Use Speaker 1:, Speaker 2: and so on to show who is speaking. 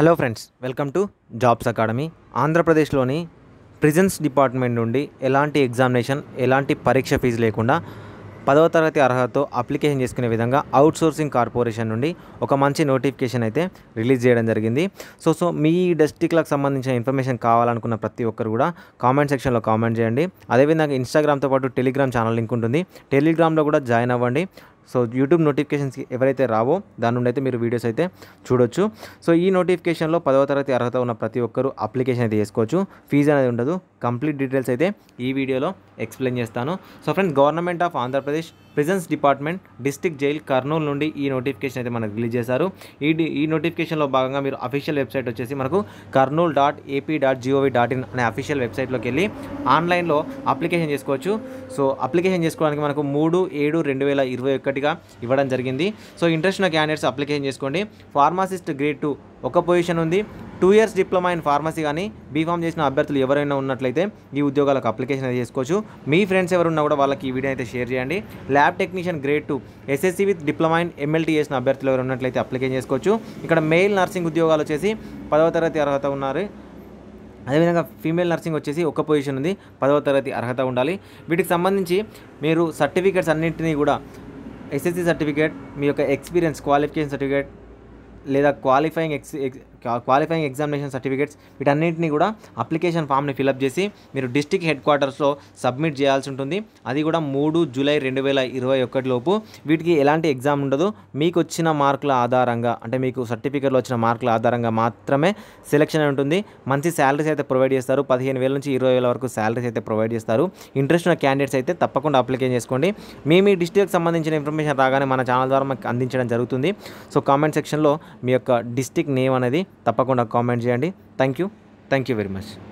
Speaker 1: hello friends welcome to jobs academy ఆంధ్రప్రదేశ్లోని prisons department నుండి ఎలాంటి ఎగ్జామినేషన్ ఎలాంటి పరీక్ష ఫీజు లేకుండా పదవ తరగతి అర్హతతో అప్లికేషన్ చేసుకునే విధంగా అవుట్ సోర్సింగ్ కార్పొరేషన్ నుండి ఒక మంచి నోటిఫికేషన్ అయితే రిలీజ్ చేయడం జరిగింది సో సో మీ డిస్టిక్లకు సంబంధించిన ఇన్ఫర్మేషన్ కావాలనుకున్న ప్రతి ఒక్కరు కూడా కామెంట్ సెక్షన్లో కామెంట్ చేయండి అదేవిధంగా ఇన్స్టాగ్రామ్తో పాటు టెలిగ్రామ్ ఛానల్ లింక్ ఉంటుంది టెలిగ్రామ్లో కూడా జాయిన్ అవ్వండి సో యూట్యూబ్ నోటిఫికేషన్స్ ఎవరైతే రావో దాని నుండి అయితే మీరు వీడియోస్ అయితే చూడొచ్చు సో ఈ నోటిఫికేషన్లో పదవ తరగతి అర్హత ఉన్న ప్రతి ఒక్కరూ అప్లికేషన్ అయితే చేసుకోవచ్చు ఫీజు అనేది ఉండదు కంప్లీట్ డీటెయిల్స్ అయితే ఈ వీడియోలో ఎక్స్ప్లెయిన్ చేస్తాను so friends government of Andhra Pradesh prisons department district jail Kurnool నుండి ఈ నోటిఫికేషన్ అయితే మనకు రిలీజ్ చేశారు ఈ డి- ఈ నోటిఫికేషన్లో భాగంగా మీరు అఫీషియల్ వెబ్సైట్ వచ్చేసి మనకు Kurnool dot AP dot G O V dot in అనే అఫీషియల్ వెబ్సైట్లోకి వెళ్ళి ఆన్లైన్లో అప్లికేషన్ చేసుకోవచ్చు సో అప్లికేషన్ చేసుకోవడానికి మనకు మూడు ఏడు రెండు వేల ఇరవై ఒకటిగా ఇవ్వడం జరిగింది సో ఇంట్రెస్ట్ ఉన్న క్యాండిడేట్స్ అప్లికేషన్ చేసుకోండి ఫార్మాసిస్ట్ గ్రేడ్ టూ ఒక పొజిషన్ ఉంది two years diploma in pharmacy కానీ బీఫామ్ చేసిన అభ్యర్థులు ఎవరైనా ఉన్నట్లయితే ఈ ఉద్యోగాలకు అప్లికేషన్ అయితే చేసుకోవచ్చు మీ ఫ్రెండ్స్ ఎవరు ఉన్నా కూడా వాళ్ళకి ఈ వీడియో అయితే షేర్ చేయండి lab technician grade two SSC with diploma in MLT చేసిన అభ్యర్థులు ఎవరు ఉన్నట్లయితే అప్లికేషన్ చేసుకోవచ్చు ఇక్కడ మెయిల్ నర్సింగ్ ఉద్యోగాలు వచ్చేసి పదవ తరగతి అర్హత ఉన్నారు అదేవిధంగా ఫీమేల్ నర్సింగ్ వచ్చేసి ఒక పొజిషన్ ఉంది పదవ తరగతి అర్హత ఉండాలి వీటికి సంబంధించి మీరు సర్టిఫికేట్స్ అన్నింటినీ కూడా ఎస్ఎస్సి సర్టిఫికేట్ మీ యొక్క ఎక్స్పీరియన్స్ క్వాలిఫికేషన్ సర్టిఫికేట్ లేదా qualifying ex qualifying examination certificates వీటన్నింటినీ కూడా అప్లికేషన్ ఫామ్ని ఫిలప్ చేసి మీరు డిస్టిక్ హెడ్ క్వార్టర్స్లో సబ్మిట్ చేయాల్సి ఉంటుంది అది కూడా మూడు జూలై రెండు వేల ఇరవై ఒకటిలోపు వీటికి ఎలాంటి ఎగ్జామ్ ఉండదు మీకు వచ్చిన మార్కుల ఆధారంగా అంటే మీకు సర్టిఫికేట్లో వచ్చిన మార్కుల ఆధారంగా మాత్రమే సెలెక్షన్ ఉంటుంది మంచి శాలరీస్ అయితే ప్రొవైడ్ చేస్తారు పదిహేను వేల నుంచి ఇరవై వేల వరకు శాలరీస్ అయితే ప్రొవైడ్ చేస్తారు ఇంట్రెస్ట్ ఉన్న క్యాండిడేట్స్ అయితే తప్పకుండా అప్లికేషన్ చేసుకోండి మీ మీ డిస్టిక్కి సంబంధించిన ఇన్ఫర్మేషన్ రాగానే మన ఛానల్ ద్వారా మాకు అందించడం జరుగుతుంది సో కామెంట్ సెక్షన్లో మీ యొక్క డిస్టిక్ నేమ్ అనేది తప్పకుండా కామెంట్ చేయండి thank you thank you very much